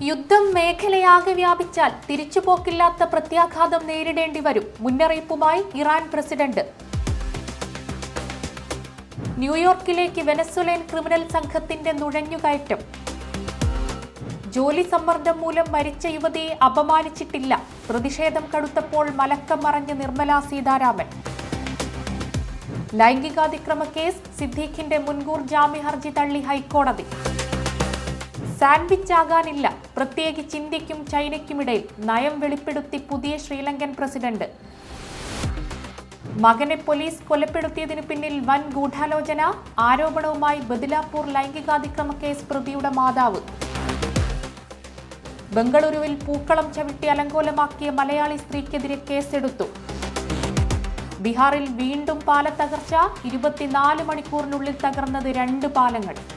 യുദ്ധം മേഖലയാകെ വ്യാപിച്ചാൽ തിരിച്ചുപോക്കില്ലാത്ത പ്രത്യാഘാതം നേരിടേണ്ടി വരും മുന്നറിയിപ്പുമായി ഇറാൻ പ്രസിഡന്റ് ന്യൂയോർക്കിലേക്ക് വെനസ്വലൻ ക്രിമിനൽ സംഘത്തിന്റെ നുഴഞ്ഞുകയറ്റം ജോലി സമ്മർദ്ദം മൂലം മരിച്ച യുവതിയെ അപമാനിച്ചിട്ടില്ല പ്രതിഷേധം കടുത്തപ്പോൾ മലക്കം മറഞ്ഞ് നിർമ്മലാ സീതാരാമൻ ലൈംഗികാതിക്രമ കേസ് സിദ്ദീഖിന്റെ മുൻകൂർ ജാമ്യ ഹർജി തള്ളി ഹൈക്കോടതി സാൻഡ്വിച്ച് ആകാനില്ല പ്രത്യേകിച്ച് ഇന്ത്യക്കും ചൈനയ്ക്കുമിടയിൽ നയം വെളിപ്പെടുത്തി പുതിയ ശ്രീലങ്കൻ പ്രസിഡന്റ് മകനെ പോലീസ് കൊലപ്പെടുത്തിയതിനു പിന്നിൽ വൻ ഗൂഢാലോചന ആരോപണവുമായി ബദിലാപൂർ ലൈംഗികാതിക്രമ കേസ് പ്രതിയുടെ മാതാവ് ബംഗളൂരുവിൽ പൂക്കളം ചവിട്ടി അലങ്കോലമാക്കിയ മലയാളി സ്ത്രീക്കെതിരെ കേസെടുത്തു ബീഹാറിൽ വീണ്ടും പാലത്തകർച്ച ഇരുപത്തിനാല് മണിക്കൂറിനുള്ളിൽ തകർന്നത് രണ്ട് പാലങ്ങൾ